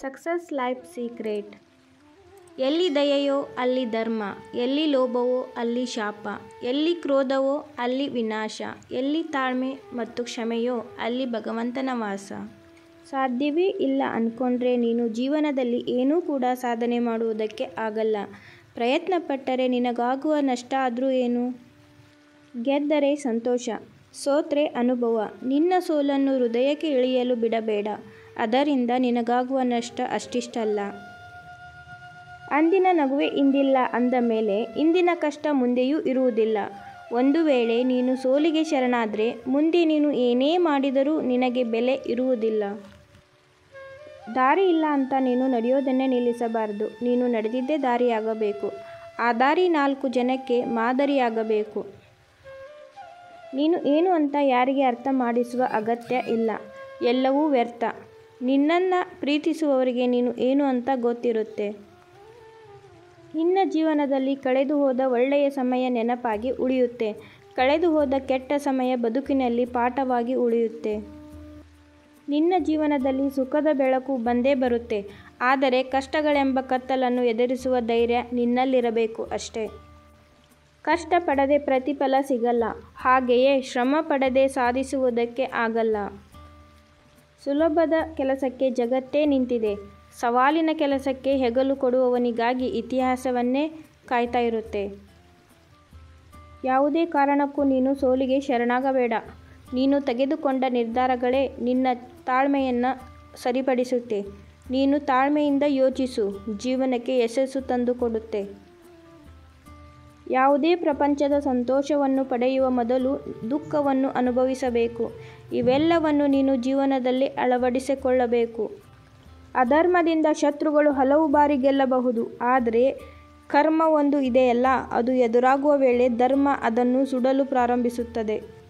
success life secret ಎಲ್ಲಿ ದಯೆಯೋ ಅಲ್ಲಿ ಧರ್ಮ ಎಲ್ಲಿ ಲೋಭವೋ ಅಲ್ಲಿ ಶಾಪ ಎಲ್ಲಿ ಕ್ರೋಧವೋ ಅಲ್ಲಿ ವಿನಾಶ ಎಲ್ಲಿ ತಾಳ್ಮೆ ಮತ್ತು ಕ್ಷಮೆಯೋ ಅಲ್ಲಿ ಭಗವಂತನ ವಾಸ ಸಾಧ್ಯವೇ ಇಲ್ಲ ಅಂದ್ಕೊಂಡ್ರೆ ನೀನು ಜೀವನದಲ್ಲಿ ಏನೂ ಕೂಡ ಸಾಧನೆ ಮಾಡುವುದಕ್ಕೆ ಆಗಲ್ಲ ಪ್ರಯತ್ನ ಪಟ್ಟರೆ ನಿನಗಾಗುವ ನಷ್ಟ ಆದರೂ ಏನು ಗೆದ್ದರೆ ಸಂತೋಷ ಸೋತ್ರೆ ಅನುಭವ ನಿನ್ನ ಸೋಲನ್ನು ಹೃದಯಕ್ಕೆ ಇಳಿಯಲು ಬಿಡಬೇಡ ಅದರಿಂದ ನಿನಗಾಗುವ ನಷ್ಟ ಅಷ್ಟಿಷ್ಟಲ್ಲ ಅಂದಿನ ನಗುವೆ ಇಂದಿಲ್ಲ ಅಂದ ಮೇಲೆ ಇಂದಿನ ಕಷ್ಟ ಮುಂದೆಯೂ ಇರುವುದಿಲ್ಲ ಒಂದು ವೇಳೆ ನೀನು ಸೋಲಿಗೆ ಶರಣಾದರೆ ಮುಂದೆ ನೀನು ಏನೇ ಮಾಡಿದರೂ ನಿನಗೆ ಬೆಲೆ ಇರುವುದಿಲ್ಲ ದಾರಿ ಇಲ್ಲ ಅಂತ ನೀನು ನಡೆಯೋದನ್ನೇ ನಿಲ್ಲಿಸಬಾರದು ನೀನು ನಡೆದಿದ್ದೇ ದಾರಿಯಾಗಬೇಕು ಆ ದಾರಿ ನಾಲ್ಕು ಜನಕ್ಕೆ ಮಾದರಿಯಾಗಬೇಕು ನೀನು ಏನು ಅಂತ ಯಾರಿಗೆ ಅರ್ಥ ಮಾಡಿಸುವ ಅಗತ್ಯ ಇಲ್ಲ ಎಲ್ಲವೂ ವ್ಯರ್ಥ ನಿನ್ನನ್ನು ಪ್ರೀತಿಸುವವರಿಗೆ ನೀನು ಏನು ಅಂತ ಗೊತ್ತಿರುತ್ತೆ ನಿನ್ನ ಜೀವನದಲ್ಲಿ ಕಳೆದು ಹೋದ ಒಳ್ಳೆಯ ಸಮಯ ನೆನಪಾಗಿ ಉಳಿಯುತ್ತೆ ಕಳೆದು ಹೋದ ಕೆಟ್ಟ ಸಮಯ ಬದುಕಿನಲ್ಲಿ ಪಾಠವಾಗಿ ಉಳಿಯುತ್ತೆ ನಿನ್ನ ಜೀವನದಲ್ಲಿ ಸುಖದ ಬೆಳಕು ಬಂದೇ ಬರುತ್ತೆ ಆದರೆ ಕಷ್ಟಗಳೆಂಬ ಕತ್ತಲನ್ನು ಎದುರಿಸುವ ಧೈರ್ಯ ನಿನ್ನಲ್ಲಿರಬೇಕು ಅಷ್ಟೇ ಕಷ್ಟಪಡದೆ ಪ್ರತಿಫಲ ಸಿಗಲ್ಲ ಹಾಗೆಯೇ ಶ್ರಮ ಪಡದೆ ಸಾಧಿಸುವುದಕ್ಕೆ ಆಗಲ್ಲ ಸುಲಭದ ಕೆಲಸಕ್ಕೆ ಜಗತ್ತೇ ನಿಂತಿದೆ ಸವಾಲಿನ ಕೆಲಸಕ್ಕೆ ಹೆಗಲು ಕೊಡುವವನಿಗಾಗಿ ಇತಿಹಾಸವನ್ನೇ ಕಾಯ್ತಾ ಇರುತ್ತೆ ಯಾವುದೇ ಕಾರಣಕ್ಕೂ ನೀನು ಸೋಲಿಗೆ ಶರಣಾಗಬೇಡ ನೀನು ತೆಗೆದುಕೊಂಡ ನಿರ್ಧಾರಗಳೇ ನಿನ್ನ ತಾಳ್ಮೆಯನ್ನು ಸರಿಪಡಿಸುತ್ತೆ ನೀನು ತಾಳ್ಮೆಯಿಂದ ಯೋಚಿಸು ಜೀವನಕ್ಕೆ ಯಶಸ್ಸು ತಂದುಕೊಡುತ್ತೆ ಯಾವುದೇ ಪ್ರಪಂಚದ ಸಂತೋಷವನ್ನು ಪಡೆಯುವ ಮೊದಲು ದುಃಖವನ್ನು ಅನುಭವಿಸಬೇಕು ಇವೆಲ್ಲವನ್ನು ನೀನು ಜೀವನದಲ್ಲಿ ಅಳವಡಿಸಿಕೊಳ್ಳಬೇಕು ಅಧರ್ಮದಿಂದ ಶತ್ರುಗಳು ಹಲವು ಬಾರಿ ಗೆಲ್ಲಬಹುದು ಆದರೆ ಕರ್ಮ ಒಂದು ಇದೆಯಲ್ಲ ಅದು ಎದುರಾಗುವ ವೇಳೆ ಧರ್ಮ ಅದನ್ನು ಸುಡಲು ಪ್ರಾರಂಭಿಸುತ್ತದೆ